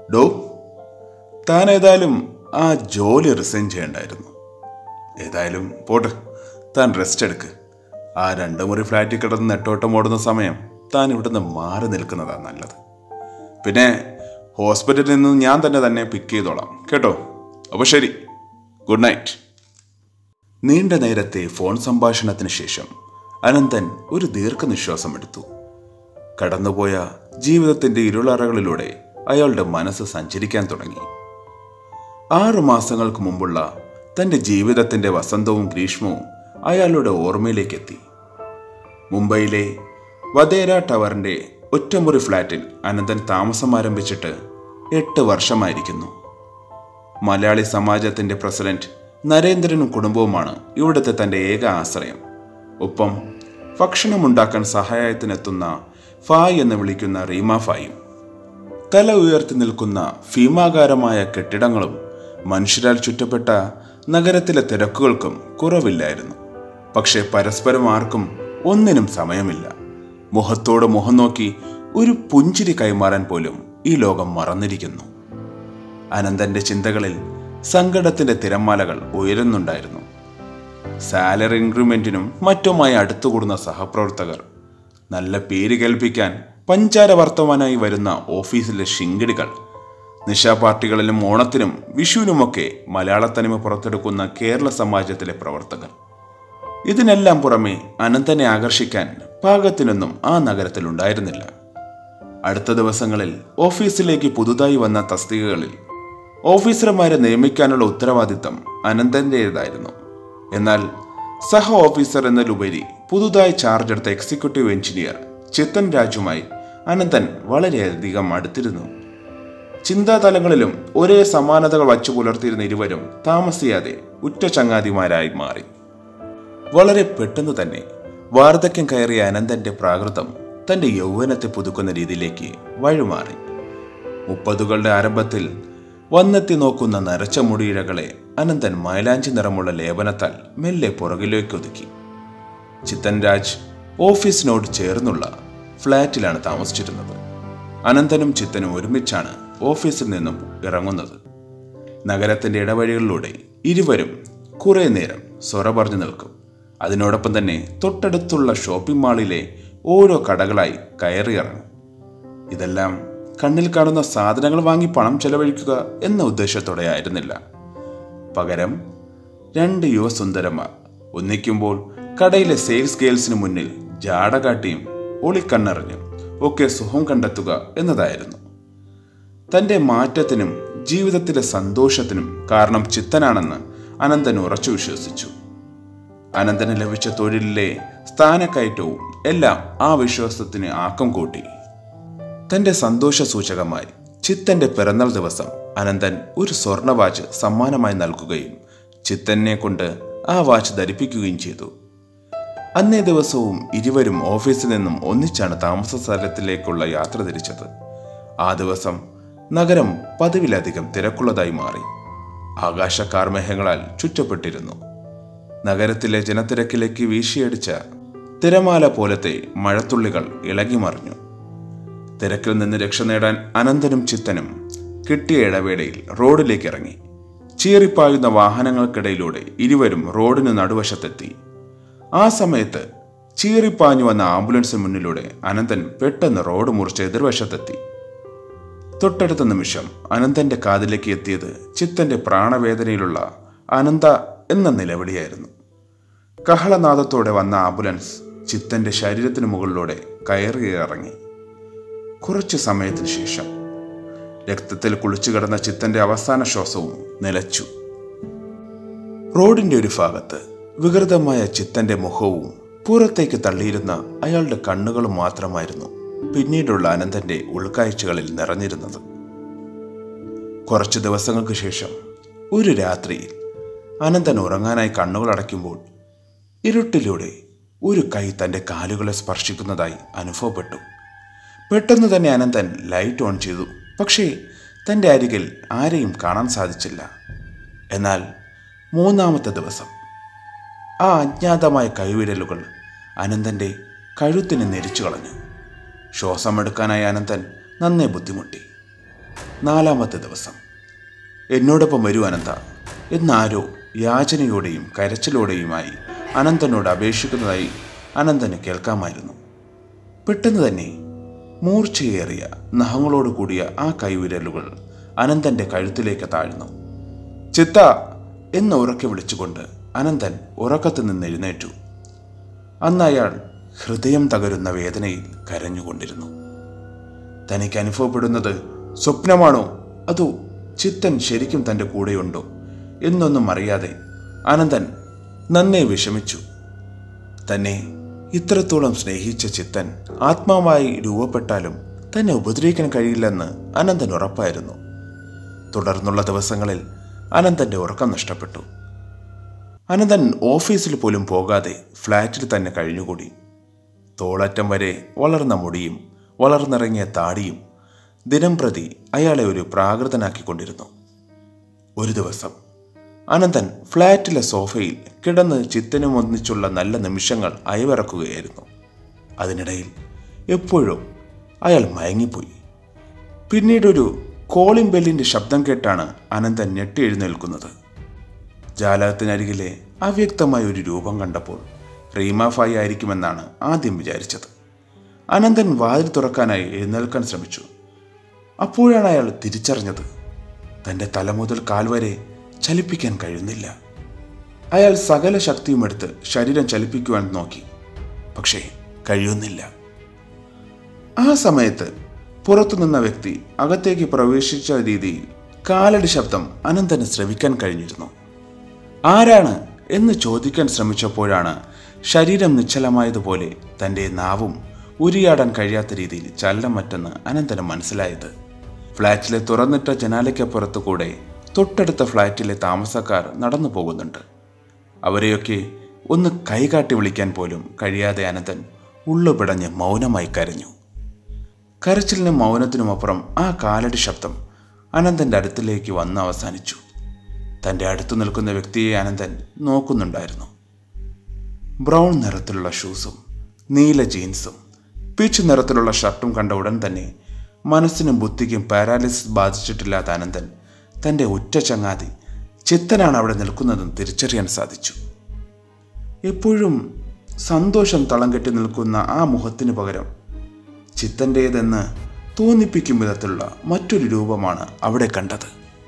ഡോ താൻ ഏതായാലും ആ ജോലി റിസൈൻ ചെയ്യണ്ടായിരുന്നു ഏതായാലും പോട്ട് താൻ റെസ്റ്റ് എടുക്ക് ആ രണ്ട് മുറി ഫ്ലാറ്റിൽ കിടന്ന് നെട്ടോട്ടം ഓടുന്ന സമയം താൻ ഇവിടുന്ന് മാറി നിൽക്കുന്നതാണ് നല്ലത് പിന്നെ ഹോസ്പിറ്റലിൽ നിന്ന് ഞാൻ തന്നെ തന്നെ പിക്ക് ചെയ്തോളാം കേട്ടോ അപ്പോൾ ശരി ഗുഡ് നൈറ്റ് നീണ്ട നേരത്തെ ഫോൺ സംഭാഷണത്തിന് ശേഷം അനന്തൻ ഒരു ദീർഘനിശ്വാസം എടുത്തു കടന്നുപോയ ജീവിതത്തിന്റെ ഇരുളറകളിലൂടെ അയാളുടെ മനസ്സ് സഞ്ചരിക്കാൻ തുടങ്ങി ആറു മാസങ്ങൾക്ക് മുമ്പുള്ള തന്റെ ജീവിതത്തിന്റെ വസന്തവും ഗ്രീഷ്മവും അയാളുടെ ഓർമ്മയിലേക്കെത്തി മുംബൈയിലെ വധേര ടവറിന്റെ ഒറ്റമുറി ഫ്ലാറ്റിൽ അനന്തൻ താമസം ആരംഭിച്ചിട്ട് എട്ട് വർഷമായിരിക്കുന്നു മലയാളി സമാജത്തിന്റെ പ്രസിഡന്റ് നരേന്ദ്രനും കുടുംബവുമാണ് ഇവിടുത്തെ തന്റെ ഏക ആശ്രയം ഒപ്പം ഭക്ഷണമുണ്ടാക്കാൻ സഹായത്തിനെത്തുന്ന ഫായ് എന്ന് വിളിക്കുന്ന റീമ ഫായും തല ഉയർത്തി നിൽക്കുന്ന ഭീമാകാരമായ കെട്ടിടങ്ങളും മനുഷ്യരാൽ ചുറ്റപ്പെട്ട നഗരത്തിലെ തിരക്കുകൾക്കും കുറവില്ലായിരുന്നു പക്ഷേ പരസ്പരം ആർക്കും ഒന്നിനും സമയമില്ല മുഖത്തോട് മുഖം നോക്കി ഒരു പുഞ്ചിരി കൈമാറാൻ പോലും ഈ ലോകം മറന്നിരിക്കുന്നു അനന്തന്റെ ചിന്തകളിൽ സങ്കടത്തിന്റെ തിരമാലകൾ ഉയരുന്നുണ്ടായിരുന്നു സാലറി ഇൻക്രിമെന്റിനും മറ്റുമായി അടുത്തുകൂടുന്ന സഹപ്രവർത്തകർ നല്ല പേര് കേൾപ്പിക്കാൻ പഞ്ചാര വർത്തമാനായി വരുന്ന ഓഫീസിലെ ശിങ്കിടികൾ നിശാ പാർട്ടികളിലും ഓണത്തിനും വിഷുവിനുമൊക്കെ മലയാളത്തനിമ പുറത്തെടുക്കുന്ന കേരള സമാജത്തിലെ പ്രവർത്തകർ ഇതിനെല്ലാം പുറമെ അനന്തനെ ആകർഷിക്കാൻ പാകത്തിനൊന്നും ആ നഗരത്തിലുണ്ടായിരുന്നില്ല അടുത്ത ദിവസങ്ങളിൽ ഓഫീസിലേക്ക് പുതുതായി വന്ന തസ്തികകളിൽ ഓഫീസർമാരെ നിയമിക്കാനുള്ള ഉത്തരവാദിത്തം അനന്തൻ്റേതായിരുന്നു എന്നാൽ സഹ ഓഫീസർ എന്നതിലുപരി പുതുതായി ചാർജ് എടുത്ത എക്സിക്യൂട്ടീവ് എഞ്ചിനീയർ ചിത്തൻ രാജുമായി അനന്തൻ വളരെയധികം അടുത്തിരുന്നു ചിന്താതലങ്ങളിലും ഒരേ സമാനതകൾ വച്ചു പുലർത്തിയിരുന്ന ഇരുവരും താമസിയാതെ ഉറ്റ ചങ്ങാതിമാരായി മാറി വളരെ പെട്ടെന്ന് തന്നെ വാർദ്ധക്യം കയറിയ അനന്തന്റെ പ്രാകൃതം തന്റെ യൗവനത്തെ പുതുക്കുന്ന രീതിയിലേക്ക് വഴിമാറി മുപ്പതുകളുടെ ആരംഭത്തിൽ വന്നെത്തി നോക്കുന്ന നരച്ച മുടിയിഴകളെ അനന്തൻ മൈലാഞ്ചി നിറമുള്ള ലേപനത്താൽ മെല്ലെ പുറകിലേക്ക് ഒതുക്കി ചിത്തൻ രാജ് ഓഫീസിനോട് ചേർന്നുള്ള ഫ്ലാറ്റിലാണ് താമസിച്ചിരുന്നത് അനന്തനും ചിത്തനും ഒരുമിച്ചാണ് ഓഫീസിൽ നിന്നും ഇറങ്ങുന്നത് നഗരത്തിന്റെ ഇടവഴികളിലൂടെ ഇരുവരും കുറെ നേരം സ്വറ പറഞ്ഞു നിൽക്കും അതിനോടൊപ്പം തന്നെ തൊട്ടടുത്തുള്ള ഷോപ്പിംഗ് മാളിലെ ഓരോ കടകളായി കയറിയിറങ്ങും ഇതെല്ലാം കണ്ണിൽ കാണുന്ന സാധനങ്ങൾ വാങ്ങി പണം ചെലവഴിക്കുക എന്ന ഉദ്ദേശത്തോടെ ആയിരുന്നില്ല പകരം രണ്ട് യുവസുന്ദരന്മാർ ഒന്നിക്കുമ്പോൾ കടയിലെ സെയിൽസ് ഗേൾസിന് മുന്നിൽ ജാട കാട്ടിയും ഒളിക്കണ്ണറിഞ്ഞും ഒക്കെ സുഖം കണ്ടെത്തുക എന്നതായിരുന്നു തന്റെ മാറ്റത്തിനും ജീവിതത്തിലെ സന്തോഷത്തിനും കാരണം ചിത്തനാണെന്ന് അനന്തൻ ഉറച്ചു വിശ്വസിച്ചു അനന്തന് ലഭിച്ച തൊഴിലിലെ സ്ഥാനക്കയറ്റവും എല്ലാം ആ വിശ്വാസത്തിന് ആക്കം കൂട്ടി തന്റെ സന്തോഷ സൂചകമായി ചിത്തന്റെ പിറന്നാൾ ദിവസം അനന്തൻ ഒരു സ്വർണ വാച്ച് സമ്മാനമായി നൽകുകയും ചിത്തനെ കൊണ്ട് ആ വാച്ച് ധരിപ്പിക്കുകയും ചെയ്തു അന്നേ ദിവസവും ഇരുവരും ഓഫീസിൽ നിന്നും ഒന്നിച്ചാണ് താമസ സ്ഥലത്തിലേക്കുള്ള യാത്ര തിരിച്ചത് ആ ദിവസം നഗരം പതിവിലധികം തിരക്കുള്ളതായി മാറി ആകാശ കാർമേഘങ്ങളാൽ ചുറ്റപ്പെട്ടിരുന്നു നഗരത്തിലെ ജനത്തിരക്കിലേക്ക് വീശിയടിച്ച തിരമാല പോലത്തെ മഴത്തുള്ളികൾ ഇളകിമറിഞ്ഞു തിരക്കിൽ നിന്ന് രക്ഷ നേടാൻ അനന്തനും ചിത്തനും കിട്ടിയ ഇടവേളയിൽ റോഡിലേക്ക് ഇറങ്ങി ചീറിപ്പായുന്ന വാഹനങ്ങൾക്കിടയിലൂടെ ഇരുവരും റോഡിന് നടുവശത്തെത്തി ആ സമയത്ത് ചീറിപ്പാഞ്ഞു വന്ന ആംബുലൻസിന് മുന്നിലൂടെ അനന്തൻ പെട്ടെന്ന് റോഡ് മുറിച്ച് എതിർവശത്തെത്തി തൊട്ടടുത്ത നിമിഷം അനന്തന്റെ കാതിലേക്ക് എത്തിയത് ചിത്തന്റെ പ്രാണവേദനയിലുള്ള അനന്ത എന്ന നിലവിളിയായിരുന്നു കഹളനാദത്തോടെ വന്ന ആംബുലൻസ് ചിത്തന്റെ ശരീരത്തിന് മുകളിലൂടെ കയറി ഇറങ്ങി കുറച്ചു സമയത്തിന് ശേഷം രക്തത്തിൽ കുളിച്ചു കിടന്ന ചിത്തന്റെ അവസാന ശ്വാസവും നിലച്ചു റോഡിന്റെ ഒരു ഭാഗത്ത് വികൃതമായ ചിത്തന്റെ മുഖവും പുറത്തേക്ക് തള്ളിയിരുന്ന അയാളുടെ കണ്ണുകളും മാത്രമായിരുന്നു പിന്നീടുള്ള അനന്തന്റെ ഉൾക്കാഴ്ചകളിൽ നിറഞ്ഞിരുന്നത് കുറച്ചു ദിവസങ്ങൾക്ക് ശേഷം ഒരു രാത്രിയിൽ അനന്തൻ ഉറങ്ങാനായി കണ്ണുകൾ അടയ്ക്കുമ്പോൾ ഇരുട്ടിലൂടെ ഒരു കൈ തന്റെ കാലുകളെ സ്പർശിക്കുന്നതായി അനുഭവപ്പെട്ടു പെട്ടെന്ന് തന്നെ അനന്തൻ ലൈറ്റ് ഓൺ ചെയ്തു പക്ഷേ തൻ്റെ അരികിൽ ആരെയും കാണാൻ സാധിച്ചില്ല എന്നാൽ മൂന്നാമത്തെ ദിവസം ആ അജ്ഞാതമായ കൈവിരലുകൾ അനന്തൻ്റെ കഴുത്തിന് നെരിച്ചു കളഞ്ഞു ശ്വാസമെടുക്കാനായി അനന്തൻ നന്നേ ബുദ്ധിമുട്ടി നാലാമത്തെ ദിവസം എന്നോടൊപ്പം വരൂ അനന്ത എന്നാരോ യാചനയോടെയും കരച്ചിലോടെയുമായി അനന്തനോട് അപേക്ഷിക്കുന്നതായി അനന്തന് കേൾക്കാമായിരുന്നു പെട്ടെന്ന് തന്നെ മൂർച്ചയേറിയ നഖങ്ങളോട് കൂടിയ ആ കൈവിരലുകൾ അനന്തന്റെ കഴുത്തിലേക്ക് താഴ്ന്നു ചിത്ത എന്ന് ഉറക്കെ വിളിച്ചുകൊണ്ട് അനന്തൻ ഉറക്കത്തിൽ നിന്ന് എഴുന്നേറ്റു അന്ന് അയാൾ ഹൃദയം തകരുന്ന വേദനയിൽ കരഞ്ഞുകൊണ്ടിരുന്നു തനിക്ക് അനുഭവപ്പെടുന്നത് സ്വപ്നമാണോ അതോ ചിത്തൻ ശരിക്കും തൻ്റെ കൂടെയുണ്ടോ എന്നൊന്നും അറിയാതെ അനന്തൻ നന്നേ വിഷമിച്ചു തന്നെ ഇത്രത്തോളം സ്നേഹിച്ച ചിത്തൻ ആത്മാവായി രൂപപ്പെട്ടാലും തന്നെ ഉപദ്രവിക്കാൻ കഴിയില്ലെന്ന് അനന്തൻ ഉറപ്പായിരുന്നു തുടർന്നുള്ള ദിവസങ്ങളിൽ അനന്തന്റെ ഉറക്കം നഷ്ടപ്പെട്ടു അനന്തൻ ഓഫീസിൽ പോലും പോകാതെ ഫ്ലാറ്റിൽ തന്നെ കഴിഞ്ഞുകൂടി തോളറ്റം വരെ വളർന്ന മുടിയും വളർന്നിറങ്ങിയ താടിയും ദിനം പ്രതി അയാളെ ഒരു പ്രാകൃതനാക്കിക്കൊണ്ടിരുന്നു ഒരു ദിവസം അനന്തൻ ഫ്ലാറ്റിലെ സോഫയിൽ കിടന്ന് ചിത്തനും ഒന്നിച്ചുള്ള നല്ല നിമിഷങ്ങൾ അയവിറക്കുകയായിരുന്നു അതിനിടയിൽ എപ്പോഴോ അയാൾ മയങ്ങിപ്പോയി പിന്നീടൊരു കോളിംഗ് ബെല്ലിന്റെ ശബ്ദം കേട്ടാണ് അനന്തൻ ഞെട്ടി എഴുന്നേൽക്കുന്നത് ജാലകത്തിനരികിലെ അവ്യക്തമായ ഒരു രൂപം കണ്ടപ്പോൾ റീമ ഫായി ആയിരിക്കുമെന്നാണ് ആദ്യം വിചാരിച്ചത് അനന്തൻ വാതിൽ തുറക്കാനായി എഴുന്നേൽക്കാൻ ശ്രമിച്ചു അപ്പോഴാണ് അയാൾ തിരിച്ചറിഞ്ഞത് തൻ്റെ തല മുതൽ കാൽ വരെ ചലിപ്പിക്കാൻ കഴിയുന്നില്ല അയാൾ സകല ശക്തിയും എടുത്ത് ശരീരം ചലിപ്പിക്കുവാൻ നോക്കി പക്ഷേ കഴിയുന്നില്ല ആ സമയത്ത് പുറത്തുനിന്ന വ്യക്തി അകത്തേക്ക് പ്രവേശിച്ച രീതിയിൽ കാലടി ശബ്ദം അനന്തന് ശ്രവിക്കാൻ കഴിഞ്ഞിരുന്നു ആരാണ് എന്ന് ചോദിക്കാൻ ശ്രമിച്ചപ്പോഴാണ് ശരീരം നിശ്ചലമായതുപോലെ തൻ്റെ നാവും ഉരിയാടാൻ കഴിയാത്ത രീതിയിൽ ചലനം മറ്റെന്ന് അനന്തന് മനസ്സിലായത് ഫ്ലാറ്റിലെ തുറന്നിട്ട ജനാലയ്ക്കപ്പുറത്തു കൂടെ തൊട്ടടുത്ത ഫ്ലാറ്റിലെ താമസക്കാർ നടന്നു പോകുന്നുണ്ട് അവരെയൊക്കെ ഒന്ന് കൈകാട്ടി വിളിക്കാൻ പോലും കഴിയാതെ അനന്തൻ ഉള്ളുപിടഞ്ഞ് മൗനമായി കരഞ്ഞു കരച്ചിലിനും മൗനത്തിനുമപ്പുറം ആ കാലടി ശബ്ദം അനന്തന്റെ അടുത്തിലേക്ക് വന്ന് അവസാനിച്ചു തൻ്റെ അടുത്തു നിൽക്കുന്ന വ്യക്തിയെ അനന്തൻ നോക്കുന്നുണ്ടായിരുന്നു ബ്രൗൺ നിറത്തിലുള്ള ഷൂസും നീല ജീൻസും പീച്ച് നിറത്തിലുള്ള ഷർട്ടും കണ്ട ഉടൻ തന്നെ മനസ്സിനും ബുദ്ധിക്കും പാരാലിസിസ് ബാധിച്ചിട്ടില്ലാത്ത അനന്തൻ തൻ്റെ ഉറ്റ ചങ്ങാതി ചിത്തനാണ് അവിടെ നിൽക്കുന്നതെന്ന് തിരിച്ചറിയാൻ സാധിച്ചു എപ്പോഴും സന്തോഷം തളം കെട്ടി നിൽക്കുന്ന ആ മുഖത്തിന് പകരം ചിത്തൻ്റേതെന്ന് തോന്നിപ്പിക്കും വിധത്തിലുള്ള മറ്റൊരു രൂപമാണ് അവിടെ കണ്ടത്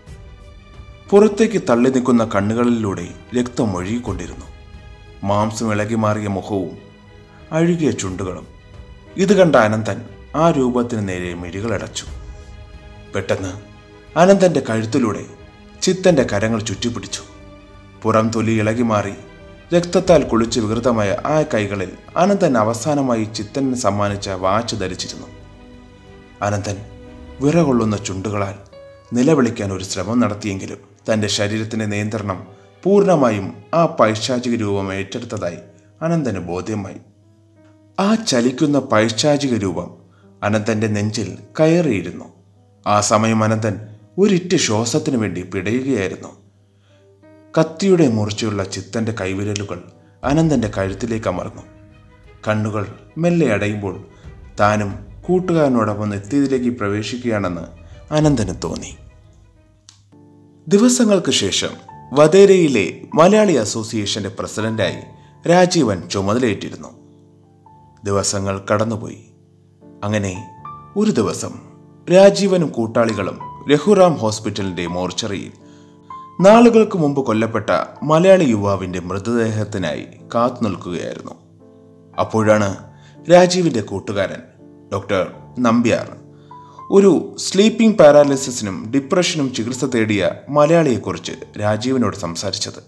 പുറത്തേക്ക് തള്ളി നിൽക്കുന്ന കണ്ണുകളിലൂടെ രക്തം ഒഴുകിക്കൊണ്ടിരുന്നു മാംസം ഇളകി മാറിയ മുഖവും അഴുകിയ ചുണ്ടുകളും ഇത് കണ്ട അനന്തൻ ആ രൂപത്തിന് നേരെ മിഴികളടച്ചു പെട്ടെന്ന് അനന്തന്റെ കഴുത്തിലൂടെ ചിത്തന്റെ കരങ്ങൾ ചുറ്റിപ്പിടിച്ചു പുറം തൊലി ഇളകി മാറി രക്തത്താൽ കുളിച്ച് വികൃതമായ ആ കൈകളിൽ അനന്തൻ അവസാനമായി ചിത്തന് സമ്മാനിച്ച വാച്ച് ധരിച്ചിരുന്നു അനന്തൻ വിറകൊള്ളുന്ന ചുണ്ടുകളാൽ നിലവിളിക്കാൻ ഒരു ശ്രമം നടത്തിയെങ്കിലും തൻ്റെ ശരീരത്തിന്റെ നിയന്ത്രണം പൂർണ്ണമായും ആ പൈശാചിക രൂപം ഏറ്റെടുത്തതായി അനന്തന് ബോധ്യമായി ആ ചലിക്കുന്ന പൈശാചിക രൂപം അനന്തന്റെ നെഞ്ചിൽ കയറിയിരുന്നു ആ സമയം അനന്തൻ ഒരിറ്റ് ശ്വാസത്തിനു വേണ്ടി പിടയുകയായിരുന്നു കത്തിയുടെ മൂർച്ചയുള്ള ചിത്തന്റെ കൈവിരലുകൾ അനന്തന്റെ കഴുത്തിലേക്ക് അമർന്നു കണ്ണുകൾ മെല്ലെ അടയുമ്പോൾ താനും കൂട്ടുകാരനോടൊപ്പം എത്തിയതിലേക്ക് പ്രവേശിക്കുകയാണെന്ന് അനന്തന് തോന്നി ദിവസങ്ങൾക്ക് ശേഷം വധേരയിലെ മലയാളി അസോസിയേഷന്റെ പ്രസിഡന്റായി രാജീവൻ ചുമതലയേറ്റിരുന്നു ദിവസങ്ങൾ കടന്നുപോയി അങ്ങനെ ഒരു ദിവസം രാജീവനും കൂട്ടാളികളും രഘുറാം ഹോസ്പിറ്റലിന്റെ മോർച്ചറിയിൽ നാളുകൾക്ക് മുമ്പ് കൊല്ലപ്പെട്ട മലയാളി യുവാവിന്റെ മൃതദേഹത്തിനായി കാത്തു നിൽക്കുകയായിരുന്നു അപ്പോഴാണ് രാജീവിന്റെ കൂട്ടുകാരൻ ഡോക്ടർ നമ്പ്യാർ ഒരു സ്ലീപ്പിംഗ് പാരാലിസിസിനും ഡിപ്രഷനും ചികിത്സ തേടിയ മലയാളിയെക്കുറിച്ച് രാജീവിനോട് സംസാരിച്ചത്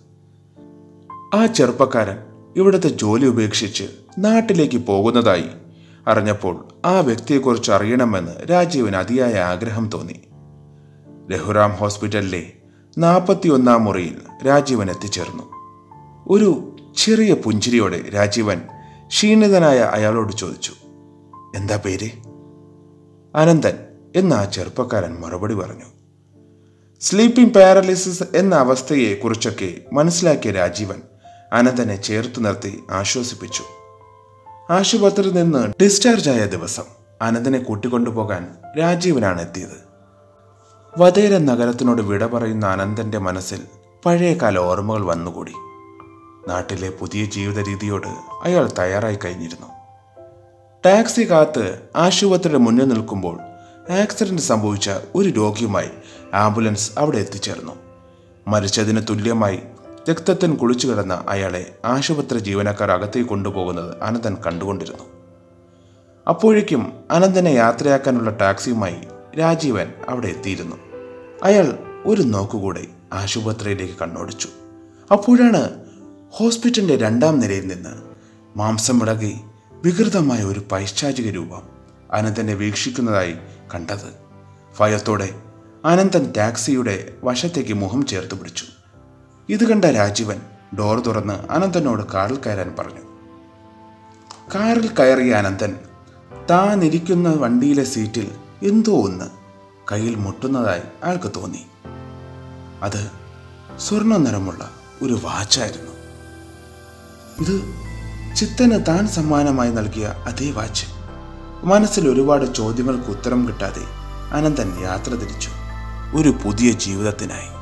ആ ചെറുപ്പക്കാരൻ ഇവിടുത്തെ ജോലി ഉപേക്ഷിച്ച് നാട്ടിലേക്ക് പോകുന്നതായി അറിഞ്ഞപ്പോൾ ആ വ്യക്തിയെക്കുറിച്ച് അറിയണമെന്ന് രാജീവിന് അതിയായ ആഗ്രഹം തോന്നി രഘുറാം ഹോസ്പിറ്റലിലെ നാൽപ്പത്തിയൊന്നാം മുറിയിൽ രാജീവൻ എത്തിച്ചേർന്നു ഒരു ചെറിയ പുഞ്ചിരിയോടെ രാജീവൻ ക്ഷീണിതനായ അയാളോട് ചോദിച്ചു എന്താ പേര് അനന്തൻ എന്ന ആ ചെറുപ്പക്കാരൻ മറുപടി പറഞ്ഞു സ്ലീപ്പിംഗ് പാരലിസിസ് എന്ന അവസ്ഥയെ കുറിച്ചൊക്കെ മനസ്സിലാക്കിയ രാജീവൻ അനന്തനെ ചേർത്ത് നിർത്തി ആശ്വസിപ്പിച്ചു ആശുപത്രിയിൽ നിന്ന് ഡിസ്ചാർജ് ആയ ദിവസം അനന്തനെ കൂട്ടിക്കൊണ്ടുപോകാൻ രാജീവനാണ് എത്തിയത് വധേര നഗരത്തിനോട് വിട പറയുന്ന അനന്തന്റെ മനസ്സിൽ പഴയകാല ഓർമ്മകൾ വന്നുകൂടി നാട്ടിലെ പുതിയ ജീവിത രീതിയോട് അയാൾ തയ്യാറായി കഴിഞ്ഞിരുന്നു ടാക്സി കാത്ത് ആശുപത്രിയുടെ മുന്നിൽ നിൽക്കുമ്പോൾ ആക്സിഡന്റ് സംഭവിച്ച ഒരു രോഗിയുമായി ആംബുലൻസ് അവിടെ എത്തിച്ചേർന്നു മരിച്ചതിന് തുല്യമായി രക്തത്തിന് കുളിച്ചു കിടന്ന അയാളെ ആശുപത്രി ജീവനക്കാർ അകത്തേക്ക് കൊണ്ടുപോകുന്നത് അനന്തൻ കണ്ടുകൊണ്ടിരുന്നു അപ്പോഴേക്കും അനന്തനെ യാത്രയാക്കാനുള്ള ടാക്സിയുമായി രാജീവൻ അവിടെ എത്തിയിരുന്നു അയാൾ ഒരു നോക്കുകൂടെ ആശുപത്രിയിലേക്ക് കണ്ണോടിച്ചു അപ്പോഴാണ് ഹോസ്പിറ്റലിന്റെ രണ്ടാം നിലയിൽ നിന്ന് മാംസം വിളകി വികൃതമായ ഒരു പൈശാചിക രൂപം അനന്തനെ വീക്ഷിക്കുന്നതായി കണ്ടത് ഭയത്തോടെ അനന്തൻ ടാക്സിയുടെ വശത്തേക്ക് മുഖം ചേർത്ത് പിടിച്ചു ഇത് കണ്ട രാജീവൻ ഡോർ തുറന്ന് അനന്തനോട് കാറിൽ കയറാൻ പറഞ്ഞു കാറിൽ കയറിയ അനന്തൻ താൻ ഇരിക്കുന്ന വണ്ടിയിലെ സീറ്റിൽ എന്തോ ഒന്ന് കയ്യിൽ മുട്ടുന്നതായി അയാൾക്ക് തോന്നി അത് സ്വർണ്ണ നിറമുള്ള ഒരു വാച്ചായിരുന്നു ഇത് ചിത്തന് താൻ സമ്മാനമായി നൽകിയ അതേ വാച്ച് മനസ്സിൽ ഒരുപാട് ചോദ്യങ്ങൾക്ക് ഉത്തരം കിട്ടാതെ അനന്തൻ യാത്ര തിരിച്ചു ഒരു പുതിയ ജീവിതത്തിനായി